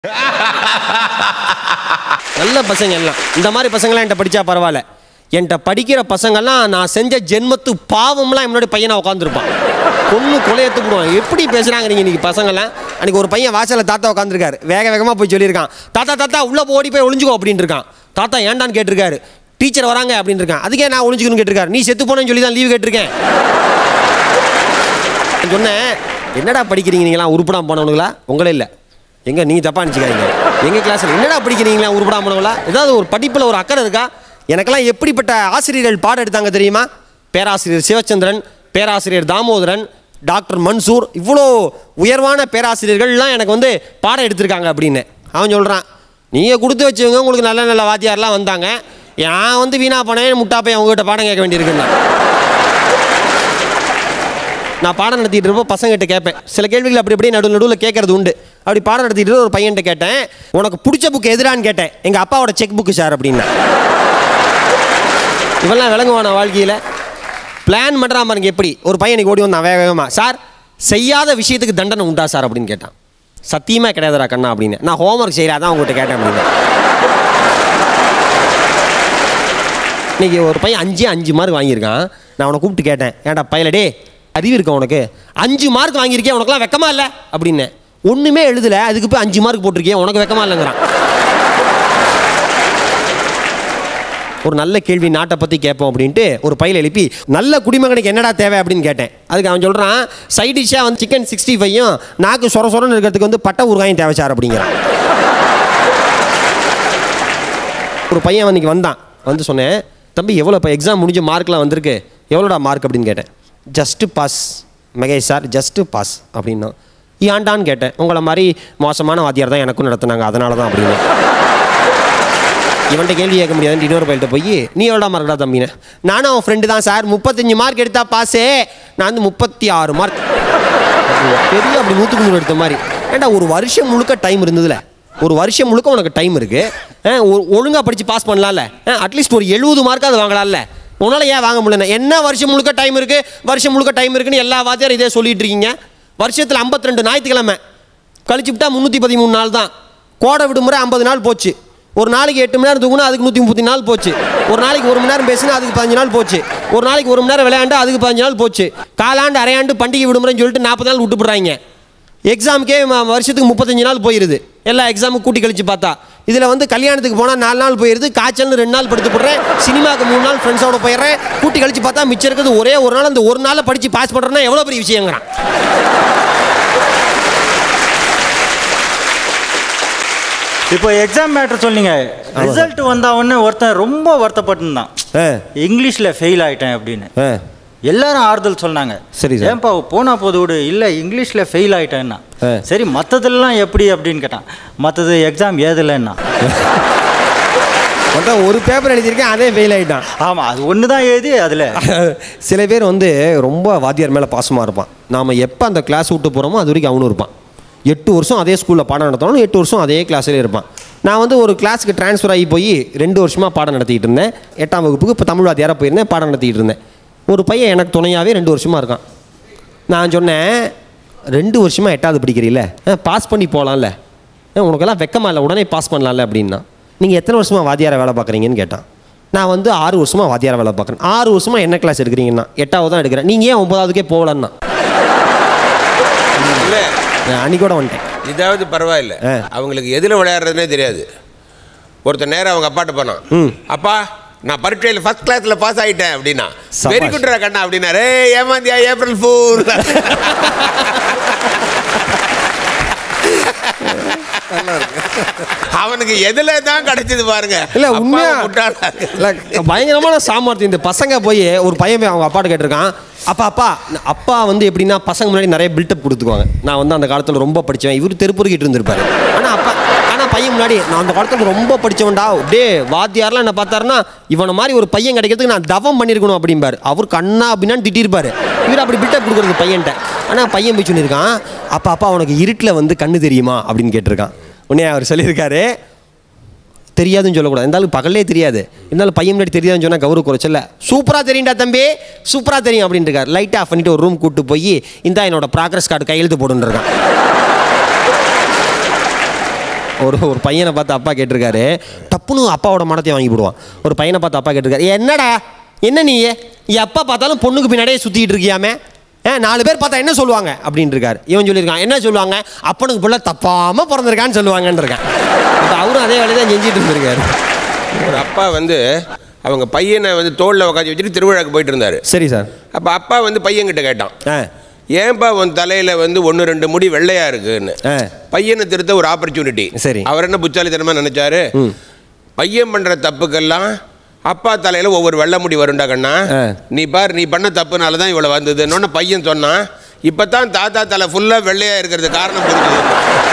நல்ல பசங்க எல்லாம் இந்த மாதிரி பசங்களாம் என்கிட்ட படிச்சா பரவாயில்ல என்கிட்ட படிக்கிற பசங்கெல்லாம் நான் செஞ்ச ஜென்மத்து பாவம்லாம் என்னோட பையனை உட்காந்துருப்பான் பொண்ணு கொலையத்து போடுவான் எப்படி பேசுறாங்க நீங்க இன்னைக்கு பசங்கெல்லாம் அன்னைக்கு ஒரு பையன் வாசல்ல தாத்தா உட்காந்துருக்காரு வேக வேகமா போய் சொல்லியிருக்கான் தாத்தா தாத்தா உள்ள போய் ஓடி போய் ஒளிஞ்சுக்கோ அப்படின்னு இருக்கான் தாத்தா ஏன்டான்னு கேட்டிருக்காரு டீச்சர் வராங்க அப்படின்னு இருக்கான் அதுக்கே நான் ஒளிஞ்சுக்கணும்னு கேட்டிருக்காரு நீ செத்து போனேன்னு சொல்லி தான் லீவ் கேட்டிருக்கேன் நான் சொன்னேன் என்னடா படிக்கிறீங்க நீங்களாம் உருப்படாம போனவனுங்களா உங்களே இல்லை எங்க நீங்க தப்பா நினச்சிக்காதீங்க எங்க கிளாஸ்ல என்னடா படிக்கிறீங்களா உருப்படாம போனவங்களா ஏதாவது ஒரு படிப்புல ஒரு அக்கறை இருக்கா எனக்கெல்லாம் எப்படிப்பட்ட ஆசிரியர்கள் பாடம் எடுத்தாங்க தெரியுமா பேராசிரியர் சிவச்சந்திரன் பேராசிரியர் தாமோதரன் டாக்டர் மன்சூர் இவ்வளோ உயர்வான பேராசிரியர்கள்லாம் எனக்கு வந்து பாடம் எடுத்திருக்காங்க அப்படின்னு அவன் சொல்கிறான் நீங்கள் கொடுத்து வச்சவங்க உங்களுக்கு நல்ல நல்ல வாத்தியார்லாம் வந்தாங்க நான் வந்து வீணா போனேன் முட்டா போய் அவங்ககிட்ட பாடம் கேட்க வேண்டியிருக்குன்னா நான் பாடம் நடத்திட்டு இருப்போ பசங்கிட்ட கேட்பேன் சில கேள்விகள் அப்படி அப்படியே நடுவில் நடுவில் கேட்கறது உண்டு அப்படி பாடம் நடத்திட்டு இருக்க ஒரு பையன்கிட்ட கேட்டேன் உனக்கு பிடிச்ச புக் எதிரான்னு கேட்டேன் எங்கள் அப்பாவோட செக் புக்கு சார் அப்படின்னா இவெல்லாம் விளங்குவான வாழ்க்கையில் பிளான் பண்ணுறா பாருங்க எப்படி ஒரு பையனுக்கு ஓடி வந்தான் வேக வேகமா சார் செய்யாத விஷயத்துக்கு தண்டனை உண்டா சார் அப்படின்னு கேட்டான் சத்தியமாக கிடையாதுடா கண்ணா அப்படின்னு நான் ஹோம்ஒர்க் செய்யல அதான் உங்கள்கிட்ட கேட்டேன் அப்படின்னு இன்னைக்கு ஒரு பையன் அஞ்சு அஞ்சு மார்க் வாங்கியிருக்கான் நான் அவனை கூப்பிட்டு கேட்டேன் ஏன்டா பையலடே அறிவு இருக்கா உனக்கு அஞ்சு மார்க் வாங்கியிருக்கேன் உனக்குலாம் வெக்கமா இல்லை அப்படின்னு ஒன்றுமே எழுதல அதுக்கு போய் அஞ்சு மார்க் போட்டிருக்கேன் உனக்கு வெக்கமா இல்லைங்கிறான் ஒரு நல்ல கேள்வி நாட்டை பற்றி கேட்போம் அப்படின்ட்டு ஒரு பையில எழுப்பி நல்ல குடிமகனுக்கு என்னடா தேவை அப்படின்னு கேட்டேன் அதுக்கு அவன் சொல்கிறான் சைட் டிஷ்ஷாக வந்து சிக்கன் சிக்ஸ்டி ஃபைவும் நாக்கு சொர சொரன்னு இருக்கிறதுக்கு வந்து பட்டை ஊறுகாயும் தேவை சார் அப்படிங்கிறான் ஒரு பையன் அன்னைக்கு வந்தான் வந்து சொன்னேன் தம்பி எவ்வளோ இப்போ எக்ஸாம் முடிஞ்ச மார்க்லாம் வந்திருக்கு எவ்வளோடா மார்க் அப்படின்னு கேட்டேன் just pass Mahesh sir just pass அப்படின்னா ஏன்டான்னு கேட்டேன் உங்களை மாதிரி மோசமான வாத்தியார் தான் எனக்கும் நடத்துனாங்க அதனால தான் அப்படின்னு இவன்கிட்ட கேள்வி கேட்க முடியாதுன்னு இன்னொரு பையில்கிட்ட போய் நீ எவ்வளோ மார்க்டா தம்பினே நானும் அவன் ஃப்ரெண்டு தான் சார் முப்பத்தஞ்சு மார்க் எடுத்தா பாஸே நான் வந்து முப்பத்தி ஆறு மார்க் பெரிய அப்படி நூற்றுக்கு நூறு எடுத்த மாதிரி ஏன்டா ஒரு வருஷம் முழுக்க டைம் இருந்ததுல ஒரு வருஷம் முழுக்க உனக்கு டைம் இருக்கு அஹ் ஒ- ஒழுங்கா படிச்சு பாஸ் பண்ணலாம்ல அட்லீஸ்ட் ஒரு எழுபது மார்க்காவது வாங்கலாம்ல உன்னால ஏன் வாங்க முடியல என்ன வருஷம் முழுக்க டைம் இருக்கு வருஷம் முழுக்க டைம் இருக்குன்னு எல்லா வாத்தியாரும் இதே சொல்லிட்டு இருக்கீங்க வருஷத்தில் 52 ரெண்டு ஞாயிற்றுக்கிழமை கழிச்சு விட்டா முந்நூற்றி பதிமூணு நாள் தான் கோடை விடுமுறை ஐம்பது நாள் போச்சு ஒரு நாளைக்கு எட்டு மணி நேரம் தூங்குனா அதுக்கு நூற்றி முப்பத்தி நாள் போச்சு ஒரு நாளைக்கு ஒரு மணி நேரம் பேசினா அதுக்கு பதினஞ்சு நாள் போச்சு ஒரு நாளைக்கு ஒரு மணி நேரம் விளையாண்டு அதுக்கு பதினஞ்சு நாள் போச்சு காலாண்டு அரையாண்டு பண்டிகை விடுமுறைன்னு சொல்லிட்டு நாற்பது நாள் விட்டு போடுறாங்க எக்ஸாமுக்கே ம- வருஷத்துக்கு முப்பத்தஞ்சு நாள் போயிருது எல்லா எக்ஸாமும் கூட்டி கழிச்சு பார்த்தா இதில் வந்து கல்யாணத்துக்கு போனால் நாலு நாள் போயிருது காய்ச்சல்னு ரெண்டு நாள் படுத்து போடுறேன் சினிமாவுக்கு மூணு நாள் ஃப்ரெண்ட்ஸோட போயிடுறேன் கூட்டி கழிச்சு பார்த்தா மிச்சம் இருக்கிறது ஒரே ஒரு நாள் அந்த ஒரு நாளை படித்து பாஸ் பண்ணுறேன்னா எவ்வளோ பெரிய விஷயங்கிறான் இப்போ எக்ஸாம் மேட்டர் சொன்னீங்க ரிசல்ட் வந்த உடனே ஒருத்தன் ரொம்ப வருத்தப்பட்டிருந்தான் ஆ இங்கிலீஷில் ஃபெயில் ஆயிட்டேன் அப்படின்னு ஆ எல்லாரும் ஆறுதல் சொன்னாங்க சரி சார். ஏன்பா போனா போது விடு இல்லை இங்கிலீஷில் ஃபெயில் ஆயிட்டேன்னா ஆ. சரி மற்றதெல்லாம் எப்படி அப்படின்னு கேட்டான் மற்றது எக்ஸாம் ஏதலைன்னா மொத்தம் ஒரு பேப்பர் எழுதியிருக்கேன் அதே ஃபெயில் ஆகிட்டான் ஆமாம் அது ஒன்று தான் எழுதி அதில் சில பேர் வந்து ரொம்ப வாத்தியார் மேலே பாசமாக இருப்பான் நாம் எப்போ அந்த கிளாஸ் விட்டு போகிறோமோ அது வரைக்கும் அவனும் இருப்பான் எட்டு வருஷம் அதே ஸ்கூலில் பாடம் நடத்தணும் எட்டு வருஷம் அதே கிளாஸ்லேயே இருப்பான் நான் வந்து ஒரு கிளாஸுக்கு ட்ரான்ஸ்ஃபர் ஆகி போய் ரெண்டு வருஷமாக பாடம் நடத்திட்டு இருந்தேன் எட்டாம் வகுப்புக்கு இப்போ தமிழ் வாத்தியாராக போயிருந்தேன் பாடம் நடத்திட்டு இருந்தேன் ஒரு பையன் எனக்கு துணையாகவே ரெண்டு வருஷமாக இருக்கான் நான் சொன்னேன் ரெண்டு வருஷமாக எட்டாவது படிக்கிறீல்ல பாஸ் பண்ணி போகலாம்ல உனக்கெல்லாம் வெக்கமா இல்லை உடனே பாஸ் பண்ணலாம்ல அப்படின்னா நீங்கள் எத்தனை வருஷமாக வாத்தியாரை வேலை பார்க்குறீங்கன்னு கேட்டான் நான் வந்து ஆறு வருஷமாக வாத்தியாரை வேலை பார்க்குறேன் ஆறு வருஷமாக என்ன கிளாஸ் எடுக்கிறீங்கன்னா எட்டாவது தான் எடுக்கிறேன் நீங்கள் ஏன் ஒன்பதாவதுக்கே போகலன்னா இல்லை நான் அன்னைக்கு கூட வந்துட்டேன் இதாவது பரவாயில்ல ஆ. அவங்களுக்கு எதில் விளையாடுறதுனே தெரியாது ஒருத்தர் நேரம் அவங்க அப்பாட்ட போனான் அப்பா நான் பரீட்சையில் ஃபர்ஸ்ட் கிளாஸ்ல பாஸ் ஆயிட்டேன் அப்படின்னா சபாஷ். வெரி குட்ரா கண்ணா அப்படின்னாரு "ஏய், ஏமாந்தியா ஏப்ரல் ஃபூல் அவனுக்கு எதுல தான் கிடைச்சது பாருங்க இல்ல அப்பாவை உண்மையா முட்டாளா இருக்கு. இல்ல பயங்கரமான சாமர்த்தியம் இந்த பசங்க போய் ஒரு பையன் போய் அவங்க அப்பாட்ட கேட்டிருக்கான் அப்பா அப்பா ந- அப்பா வந்து எப்படின்னா பசங்க முன்னாடி நிறைய பில்டப் கொடுத்துக்குவாங்க நான் வந்து அந்த காலத்தில் ரொம்ப படித்தவன் இவர் தெருப்புருக்கிட்டு இருந்திருப்பாரு ஆனால் அப்பா ஆனால் பையன் முன்னாடி நான் அந்த காலத்தில் ரொம்ப படித்தவன்டா அப்படியே வாத்தியார்லாம் என்ன பார்த்தாருன்னா இவனை மாதிரி ஒரு பையன் கிடைக்கிறதுக்கு நான் தவம் பண்ணியிருக்கணும் அப்படிம்பாரு அவர் கண்ணா அப்படின்னா திட்டிருப்பாரு இவர் அப்படி பில்டப் கொடுக்குறது பையன்ட்ட ஆனால் பையன் போய் சொல்லியிருக்கான் அப்பா அப்பா உனக்கு இருட்டில் வந்து கண்ணு தெரியுமா அப்படின்னு கேட்டிருக்கான் உடனே அவர் சொல்லியிருக்காரு தெரியாதுன்னு சொல்லக்கூடாது இருந்தாலும் பகல்லே தெரியாது இருந்தாலும் பையன் முன்னாடி தெரியாதுன்னு சொன்னால் கௌரவ குறைச்சல சூப்பராக தெரியும்டா தம்பி சூப்பராக தெரியும் அப்படின்னு இருக்கார் லைட் ஆஃப் பண்ணிட்டு ஒரு ரூம் கூட்டு போய் இந்தா என்னோட ப்ராக்ரஸ் கார்டு கையெழுத்து போட்டுருக்கான் ஒரு ஒரு பையனை பார்த்து அப்பா கேட்டிருக்காரு டப்புன்னு அப்பாவோட மனத்தை வாங்கி போடுவான் ஒரு பையனை பார்த்து அப்பா கேட்டிருக்காரு என்னடா என்ன நீ எப்போ பார்த்தாலும் பொண்ணுக்கு பின்னாடியே சுற்றிக்கிட்டு இருக்கியாமே ஏ நாலு பேர் பார்த்தா என்ன சொல்லுவாங்க அப்படின்னு இருக்காரு இவன் சொல்லியிருக்கான் என்ன சொல்லுவாங்க அப்பனுக்கு பிள்ளை தப்பாமல் பிறந்திருக்கான்னு சொல்லுவாங்கன்னு இருக்கான் இப்போ அவரும் அதே வேலையை தான் செஞ்சுட்டு இருந்திருக்காரு ஒரு அப்பா வந்து அவங்க பையனை வந்து தோளில் உட்காந்து வச்சுட்டு திருவிழாக்கு போயிட்டு இருந்தாரு சரி சார் அப்போ அப்பா வந்து பையன்கிட்ட கேட்டான் ஆ ஏன்பா உன் தலையில் வந்து ஒன்று ரெண்டு முடி வெள்ளையா இருக்குன்னு ஆ. பையனை திருத்த ஒரு ஆப்பர்ச்சுனிட்டி சரி. அவர் என்ன புச்சாலித்தனமா நினைச்சாரு பையன் பண்ற தப்புக்கெல்லாம் அப்பா தலையில ஒவ்வொரு வெள்ளை முடி வரும்டா கண்ணா ஆ. நீ பார் நீ பண்ண தப்புனால தான் இவ்வளவு வந்ததுன்னு பையன் சொன்னான் இப்பதான் தாத்தா தலை ஃபுல்லா வெள்ளையா இருக்கிறது காரணம் புரிஞ்சுது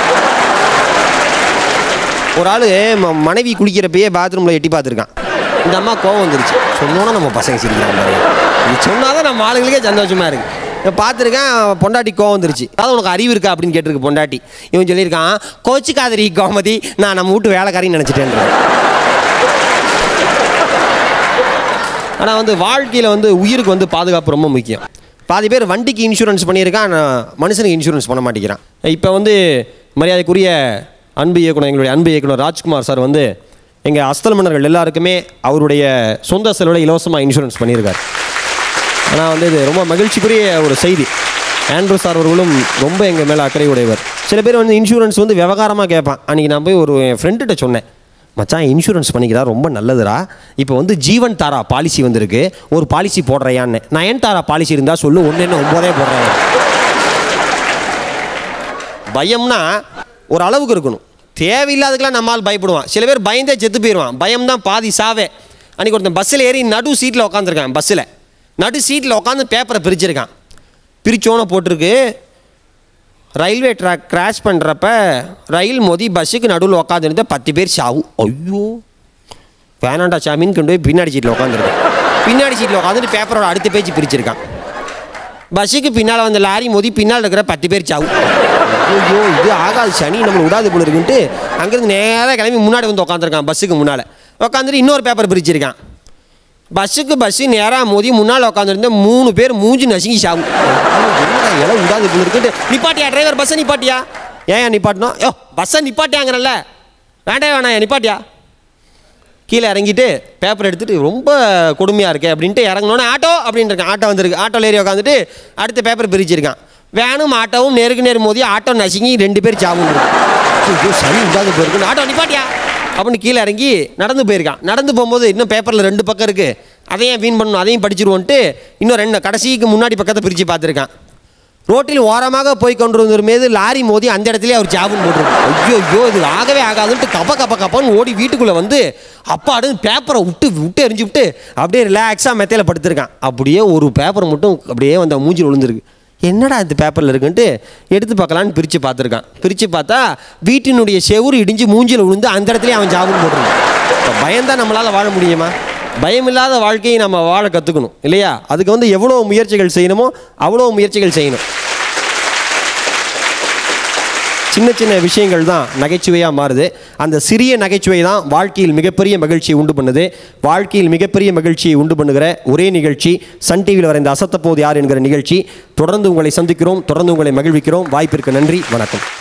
ஒரு ஆள் மனைவி குளிக்கிறப்பயே பாத்ரூமில் எட்டி பார்த்துருக்கான் இந்த அம்மா கோவம் வந்துருச்சு சொன்னோன்னா நம்ம பசங்க சிரிக்கிறாங்க பாருங்க. இது சொன்னாதான் நம்ம ஆளுங்களுக்கே சந்தோஷமா இருக்கு இப்போ பார்த்துருக்கேன் பொண்டாட்டி கோவம் வந்துருச்சு அதாவது உனக்கு அறிவு இருக்கா அப்படின்னு கேட்டிருக்கு பொண்டாட்டி இவன் சொல்லியிருக்கான் கோச்சிக்காதரி கோமதி நான் நம்ம வீட்டு வேலைக்காரின்னு நினச்சிட்டேன் ஆனால் வந்து வாழ்க்கையில் வந்து உயிருக்கு வந்து பாதுகாப்பு ரொம்ப முக்கியம் பாதி பேர் வண்டிக்கு இன்சூரன்ஸ் பண்ணியிருக்கான் ஆனா மனுஷனுக்கு இன்சூரன்ஸ் பண்ண மாட்டேங்கிறான் இப்போ வந்து மரியாதைக்குரிய அன்பு இயக்குனர் எங்களுடைய அன்பு இயக்குனர் ராஜ்குமார் சார் வந்து எங்கள் அஸ்தல் மன்னர்கள் எல்லாருக்குமே அவருடைய சொந்த செலவில் இலவசமாக இன்சூரன்ஸ் பண்ணியிருக்கார் ஆனால் வந்து இது ரொம்ப மகிழ்ச்சிக்குரிய ஒரு செய்தி ஆண்ட்ரூ சார் அவர்களும் ரொம்ப எங்கள் மேலே அக்கறை உடையவர் சில பேர் வந்து இன்சூரன்ஸ் வந்து விவகாரமாக கேட்பான் அன்றைக்கி நான் போய் ஒரு என் ஃப்ரெண்டுகிட்ட சொன்னேன் மச்சான் இன்சூரன்ஸ் பண்ணிக்கிறா ரொம்ப நல்லதுடா இப்போ வந்து ஜீவன் தாரா பாலிசி வந்திருக்கு ஒரு பாலிசி போடுறையான்னு நான் ஏன் தாரா பாலிசி இருந்தால் சொல்லு ஒன்று என்ன ஒம்போதே போடுறேன் பயம்னா ஒரு அளவுக்கு இருக்கணும் தேவையில்லாததுக்கெல்லாம் நம்மால் பயப்படுவான் சில பேர் பயந்தே செத்து போயிடுவான் பயம் தான் பாதி சாவே அன்றைக்கி ஒருத்தன் பஸ்ஸில் ஏறி நடு சீட்டில் உட்காந்துருக்கான் பஸ்ஸில் நடு சீட்டில் உட்காந்து பேப்பரை பிரிச்சிருக்கான் பிரிச்சோன்னு போட்டிருக்கு ரயில்வே ட்ராக் கிராஷ் பண்ணுறப்ப ரயில் மோதி பஸ்ஸுக்கு நடுவில் உட்காந்துருந்த பத்து பேர் சாவு ஐயோ வேணாண்டா சாமின்னு கொண்டு போய் பின்னாடி சீட்டில் உட்காந்துருக்கான் பின்னாடி சீட்டில் உட்காந்துட்டு பேப்பரோட அடுத்த பேஜ் பிரிச்சிருக்கான் பஸ்ஸுக்கு பின்னால் வந்த லாரி மோதி பின்னால் இருக்கிற பத்து பேர் சாவு ஐயோ இது ஆகாது சனி நம்ம விடாது போல இருக்குன்ட்டு அங்கேருந்து நேராக கிளம்பி முன்னாடி வந்து உட்காந்துருக்கான் பஸ்ஸுக்கு முன்னால் உட்காந்துட்டு இன்னொரு பேப்பர் பிரிச்சிருக்கான் பஸ்ஸுக்கு பஸ்ஸு நேராக மோதி முன்னால் உட்காந்துருந்த மூணு பேர் மூஞ்சி நசுங்கி சாவு என்னடா இடம் விடாது போல இருக்குன்ட்டு நிப்பாட்டியா டிரைவர் பஸ்ஸை நிப்பாட்டியா ஏன் நிப்பாட்டணும் யோ பஸ்ஸை நிப்பாட்டியாங்கிறல்ல வேண்டாம் வேணாம் நிப்பாட்டியா கீழே இறங்கிட்டு பேப்பர் எடுத்துட்டு ரொம்ப கொடுமையாக இருக்கே அப்படின்ட்டு இறங்கினோன்னே ஆட்டோ அப்படின்னு இருக்கான் ஆட்டோ வந்திருக்கு ஆட்டோவில் ஏறி உட்காந்துட்டு அடுத்த பேப்பர் பிரிச்சிருக்கான் வேனும் ஆட்டோவும் நேருக்கு நேர் மோதி ஆட்டோ நசுங்கி ரெண்டு பேர் சாவும் ஐயோ சனி இல்லாத போயிருக்கு ஆட்டோ நிப்பாட்டியா அப்படின்னு கீழே இறங்கி நடந்து போயிருக்கான் நடந்து போகும்போது இன்னும் பேப்பரில் ரெண்டு பக்கம் இருக்குது அதையும் வீண் பண்ணணும் அதையும் படிச்சிருவோன்ட்டு இன்னும் ரெண்டு கடைசிக்கு முன்னாடி பக்கத்தை பிரித்து பார்த்துருக்கான் ரோட்டில் ஓரமாக போய் கொண்டிருந்தவர் மீது லாரி மோதி அந்த இடத்துல அவர் ஜாபுன்னு போட்டுருக்கு ஐயோ ஐயோ இது ஆகவே ஆகாதுன்ட்டு கப்ப கப்ப கப்பன்னு ஓடி வீட்டுக்குள்ளே வந்து அப்பாடு பேப்பரை விட்டு விட்டு எரிஞ்சு விட்டு அப்படியே ரிலாக்ஸாக மெத்தையில் படுத்திருக்கான் அப்படியே ஒரு பேப்பர் மட்டும் அப்படியே வந்து மூஞ்சில் விழுந்திருக்கு என்னடா இந்த பேப்பரில் இருக்குன்ட்டு எடுத்து பார்க்கலான்னு பிரித்து பார்த்துருக்கான் பிரித்து பார்த்தா வீட்டினுடைய செவுறு இடிஞ்சு மூஞ்சில் விழுந்து அந்த இடத்துலயே அவன் ஜாபுன்னு போட்டிருக்கான் இப்போ பயம்தான் நம்மளால் வாழ முடியுமா பயமில்லாத வாழ்க்கையை நம்ம வாழ கற்றுக்கணும் இல்லையா அதுக்கு வந்து எவ்வளோ முயற்சிகள் செய்யணுமோ அவ்வளோ முயற்சிகள் செய்யணும் சின்ன சின்ன விஷயங்கள் தான் நகைச்சுவையாக மாறுது அந்த சிறிய நகைச்சுவை தான் வாழ்க்கையில் மிகப்பெரிய மகிழ்ச்சியை உண்டு பண்ணுது வாழ்க்கையில் மிகப்பெரிய மகிழ்ச்சியை உண்டு பண்ணுகிற ஒரே நிகழ்ச்சி சன் டிவியில் வரைந்த அசத்தப்போது யார் என்கிற நிகழ்ச்சி தொடர்ந்து உங்களை சந்திக்கிறோம் தொடர்ந்து உங்களை மகிழ்விக்கிறோம் வாய்ப்பிற்கு நன்றி வணக்கம்